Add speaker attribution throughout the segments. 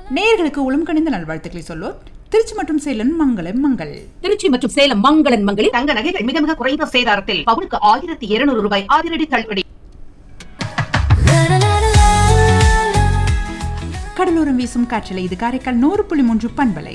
Speaker 1: நேயர்களுக்கு உளம் கணிந்த நல்வாழ்த்துக்களை சொல்லுவோர் திருச்சி மற்றும் சேலம் மங்களம் மங்கள்
Speaker 2: திருச்சி மற்றும் சேலம் மங்களன் மங்களில்
Speaker 3: தங்க நகைகள் மிக மிக குறைந்த சேதாரத்தில் பவுனுக்கு ஆயிரத்தி இருநூறு ரூபாய் அதிரடி தள்ளுபடி
Speaker 1: கடலோரம் வீசும் காற்றிலை இது காரைக்கால் நூறு புள்ளி மூன்று பண்பலை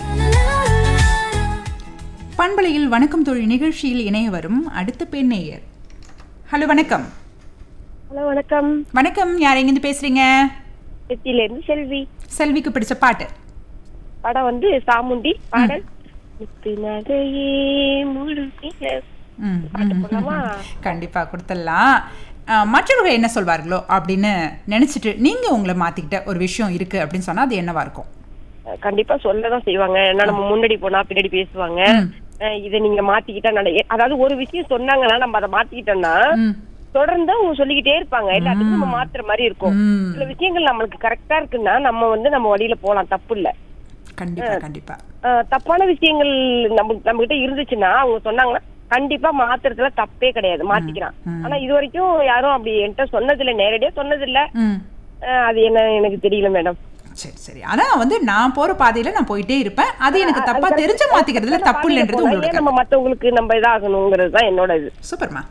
Speaker 1: பண்பலையில் வணக்கம் தொழில் நிகழ்ச்சியில் இணைய வரும் அடுத்த பெண் நேயர் ஹலோ வணக்கம்
Speaker 4: ஹலோ வணக்கம்
Speaker 1: வணக்கம் யார் எங்கேருந்து பேசுறீங்க
Speaker 4: திருச்சியில இருந்து செல்வி
Speaker 1: செல்விக்கு பிடிச்ச பாட்டு
Speaker 4: படம் வந்து சாமுண்டி பாடல் முத்து நகையே முழு நிலவு.
Speaker 1: ம்,
Speaker 4: பாட்டு
Speaker 1: ம்,
Speaker 4: போடலாமா?
Speaker 1: கண்டிப்பா கொடுத்துடலாம் அஹ், மற்றவர்கள் என்ன சொல்வார்களோ அப்படின்னு நினைச்சிட்டு நீங்க உங்களை மாத்திக்கிட்ட ஒரு விஷயம் இருக்கு அப்படின்னு சொன்னா அது என்னவா இருக்கும்
Speaker 4: கண்டிப்பா சொல்லதான் செய்வாங்க ஏன்னா நம்ம முன்னாடி போனா பின்னாடி பேசுவாங்க
Speaker 1: ம்.
Speaker 4: அஹ் இதை நீங்க மாத்திக்கிட்டா நட அதாவது ஒரு விஷயம் சொன்னாங்கன்னா நம்ம அதை மாத்திக்கிட்டோம்னா
Speaker 1: ம்,
Speaker 4: தொடர்ந்து அவங்க சொல்லிக்கிட்டே இருப்பாங்க எல்லாத்துக்கும் நம்ம மாத்துற மாதிரி இருக்கும்
Speaker 1: ம்.
Speaker 4: சில விஷயங்கள் நம்மளுக்கு கரெக்டா இருக்குன்னா நம்ம வந்து நம்ம வழியில போலாம் தப்பு இல்ல
Speaker 1: கண்டிப்பா கண்டிப்பா
Speaker 4: அஹ் தப்பான விஷயங்கள் நம்ம நம்ம கிட்ட இருந்துச்சுன்னா அவங்க சொன்னாங்கன்னா கண்டிப்பா மாத்துறதுல தப்பே கிடையாது மாத்திக்கிறான்
Speaker 1: ம்.
Speaker 4: ஆனா இது வரைக்கும் யாரும் அப்படி என்கிட்ட சொன்னதில்ல நேரடியா சொன்னதில்ல
Speaker 1: ம்
Speaker 4: அஹ் அது என்ன எனக்கு தெரியல மேடம்
Speaker 1: சரி சரி ஆனா வந்து நான் போற பாதையில நான் போயிட்டே இருப்பேன் அது எனக்கு தப்பா தெரிஞ்ச மாத்திக்கிறதுல தப்பு இல்லைன்றது உங்களோட
Speaker 4: ஏன் நம்ம
Speaker 1: கருத்து.
Speaker 4: மத்தவங்களுக்கு நம்ம இதாகணுங்கிறது தான் என்னோட இது
Speaker 1: சூப்பர்மா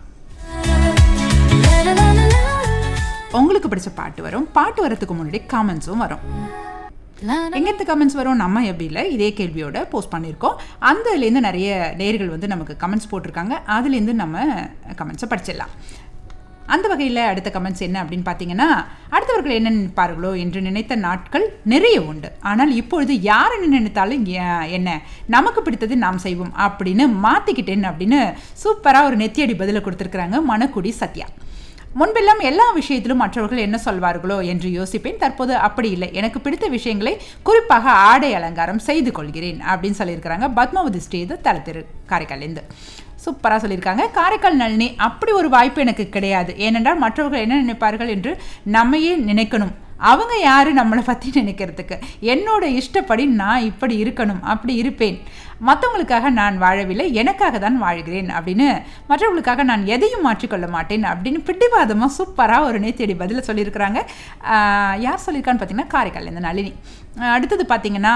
Speaker 1: உங்களுக்கு பிடிச்ச பாட்டு வரும் பாட்டு வரதுக்கு முன்னாடி காமெண்ட்ஸும் வரும் எங்கேருந்து கமெண்ட்ஸ் வரும் நம்ம எப்படியில் இதே கேள்வியோட போஸ்ட் பண்ணியிருக்கோம் அந்த இதுலேருந்து நிறைய நேர்கள் வந்து நமக்கு கமெண்ட்ஸ் போட்டிருக்காங்க அதுலேருந்து நம்ம கமெண்ட்ஸை படிச்சிடலாம் அந்த வகையில் அடுத்த கமெண்ட்ஸ் என்ன அப்படின்னு பார்த்தீங்கன்னா அடுத்தவர்கள் என்ன நினைப்பார்களோ என்று நினைத்த நாட்கள் நிறைய உண்டு ஆனால் இப்பொழுது யார் என்ன நினைத்தாலும் ஏ- என்ன நமக்கு பிடித்தது நாம் செய்வோம் அப்படின்னு மாற்றிக்கிட்டேன் அப்படின்னு சூப்பராக ஒரு நெத்தியடி பதிலை கொடுத்துருக்குறாங்க மணக்குடி சத்யா முன்பெல்லாம் எல்லா விஷயத்திலும் மற்றவர்கள் என்ன சொல்வார்களோ என்று யோசிப்பேன் தற்போது அப்படி இல்லை எனக்கு பிடித்த விஷயங்களை குறிப்பாக ஆடை அலங்காரம் செய்து கொள்கிறேன் அப்படின்னு சொல்லியிருக்கிறாங்க பத்மாவதி ஸ்ரீது தலத்திரு காரைக்கால்லேருந்து சூப்பராக சொல்லியிருக்காங்க காரைக்கால் நளினி அப்படி ஒரு வாய்ப்பு எனக்கு கிடையாது ஏனென்றால் மற்றவர்கள் என்ன நினைப்பார்கள் என்று நம்மையே நினைக்கணும் அவங்க யாரு நம்மளை பற்றி நினைக்கிறதுக்கு என்னோட இஷ்டப்படி நான் இப்படி இருக்கணும் அப்படி இருப்பேன் மற்றவங்களுக்காக நான் வாழவில்லை எனக்காக தான் வாழ்கிறேன் அப்படின்னு மற்றவங்களுக்காக நான் எதையும் மாற்றிக்கொள்ள மாட்டேன் அப்படின்னு பிடிவாதமாக சூப்பராக ஒரு நேத்தேடி பதில சொல்லியிருக்கிறாங்க ஆஹ் யார் சொல்லியிருக்கான்னு பார்த்தீங்கன்னா காரைக்கால் இந்த நளினி ஆஹ் அடுத்தது பார்த்தீங்கன்னா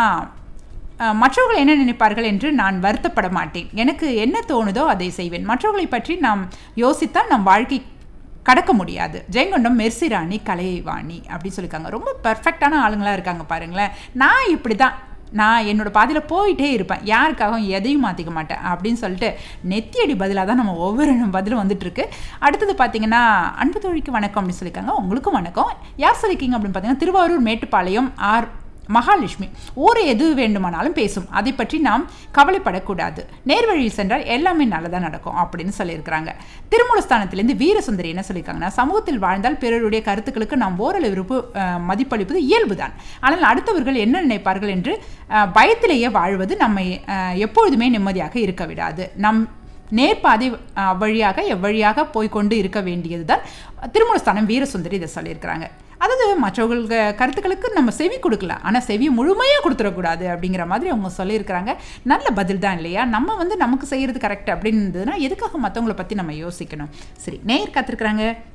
Speaker 1: ஆஹ் மற்றவர்கள் என்ன நினைப்பார்கள் என்று நான் வருத்தப்பட மாட்டேன் எனக்கு என்ன தோணுதோ அதை செய்வேன் மற்றவர்களை பற்றி நாம் யோசித்தால் நம் வாழ்க்கை கடக்க முடியாது ஜெயங்கொண்டம் மெர்சி ராணி கலைவாணி அப்படின்னு சொல்லியிருக்காங்க ரொம்ப பெர்ஃபெக்டான ஆளுங்களாக இருக்காங்க பாருங்களேன் நான் இப்படி தான் நான் என்னோட பாதையில் போயிட்டே இருப்பேன் யாருக்காகவும் எதையும் மாற்றிக்க மாட்டேன் அப்படின்னு சொல்லிட்டு நெத்தியடி பதிலாக தான் நம்ம ஒவ்வொரு பதிலும் வந்துட்டு இருக்கு அடுத்தது பார்த்தீங்கன்னா அன்பு தோழிக்கு வணக்கம் அப்படின்னு சொல்லியிருக்காங்க உங்களுக்கும் வணக்கம் யார் சொல்லியிருக்கீங்க அப்படின்னு பார்த்தீங்கன்னா திருவாரூர் மேட்டுப்பாளையம் ஆர் மகாலட்சுமி ஊர் எது வேண்டுமானாலும் பேசும் அதை பற்றி நாம் கவலைப்படக்கூடாது நேர்வழியில் சென்றால் எல்லாமே நல்லதாக நடக்கும் அப்படின்னு சொல்லியிருக்கிறாங்க திருமூலஸ்தானத்திலேருந்து வீரசுந்தரி என்ன சொல்லியிருக்காங்கன்னா சமூகத்தில் வாழ்ந்தால் பிறருடைய கருத்துக்களுக்கு நாம் ஓரளவிற்கு அஹ், மதிப்பளிப்பது இயல்புதான் ஆனால் அடுத்தவர்கள் என்ன நினைப்பார்கள் என்று அஹ், பயத்திலேயே வாழ்வது நம்மை அஹ், எப்பொழுதுமே நிம்மதியாக இருக்க விடாது நம் நேர்பாதை அஹ், வழியாக எவ்வழியாக போய்க்கொண்டு இருக்க வேண்டியதுதான் திருமூலஸ்தானம் வீரசுந்தரி இதை சொல்லியிருக்கிறாங்க அதாவது மற்றவர்களுக்கு கருத்துக்களுக்கு நம்ம செவி கொடுக்கலாம் ஆனால் செவியை முழுமையாக கொடுத்துடக்கூடாது அப்படிங்கிற மாதிரி அவங்க சொல்லியிருக்கிறாங்க நல்ல பதில் தான் இல்லையா நம்ம வந்து நமக்கு செய்கிறது கரெக்ட் அப்படின்னு இருந்ததுன்னா எதுக்காக மற்றவங்கள பற்றி நம்ம யோசிக்கணும் சரி நேயர் காத்திருக்கிறாங்க